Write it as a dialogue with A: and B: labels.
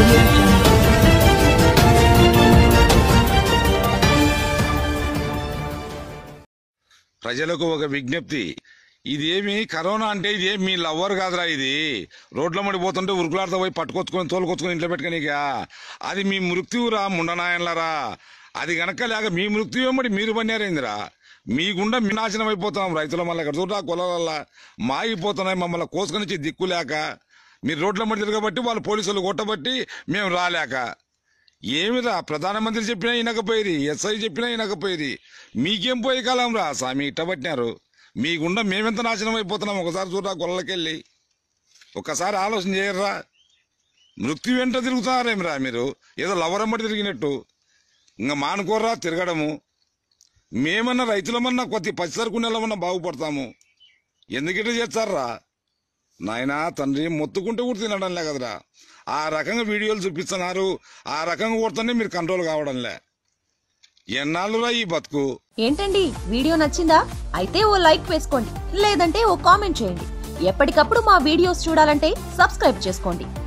A: audio jungle.
B: ప్రజలకు ఒక విజ్ఞప్తి ఇదేమి కరోనా అంటే ఇది మీ లవ్వర్ కాదురా ఇది రోడ్ల మడి పోతుంటే ఉరుకులాడుతూ పోయి పట్టుకొచ్చుకొని తోలుకొచ్చుకొని ఇంట్లో పెట్టుకోనికా అది మీ మృత్యువురా ముండనాయనలరా అది గనక లేక మీ మృత్యు వెంబడి మీరు పన్నారైందిరా మీ గుండా మీ నాశనం అయిపోతాం రైతుల మళ్ళీ ఇక్కడ చూడరా కొలవల్ల మాగిపోతున్నాయి మమ్మల్ని కోసుకొని దిక్కు లేక మీరు రోడ్ల మడి తిరగబట్టి వాళ్ళు పోలీసులు కొట్టబట్టి మేము రాలేక ఏమిరా ప్రధానమంత్రి చెప్పినా వినకపోయేది ఎస్ఐ చెప్పినా వినకపోయేది మీకేం పోయే కాలం రా స్వామి ఇట్టబట్టినారు మీ గుండా మేమెంత నాశనం అయిపోతున్నాం ఒకసారి చూడరా గొల్లకెళ్ళి ఒక్కసారి ఆలోచన చేయర్రా మృత్యు వెంట తిరుగుతున్నారేమిరా మీరు ఏదో లవరమ్మటి తిరిగినట్టు ఇంకా మానుకోర్రా తిరగడము మేమన్నా రైతులమన్నా కొద్ది పసిసరుకునేళ్ళమన్నా బాగుపడతాము ఎందుకిట చేస్తారా నాయనా తండ్రి మొత్తుకుంటే కూడా తినడంలే కదరా ఆ రకంగా వీడియోలు చూపిస్తున్నారు ఆ రకంగా కొడుతుంటే మీరు కంట్రోల్ కావడంలే ఎన్నాళ్ళురా ఈ బతుకు
C: ఏంటండి వీడియో నచ్చిందా అయితే ఓ లైక్ వేసుకోండి లేదంటే ఓ కామెంట్ చేయండి ఎప్పటికప్పుడు మా వీడియోస్ చూడాలంటే సబ్స్క్రైబ్ చేసుకోండి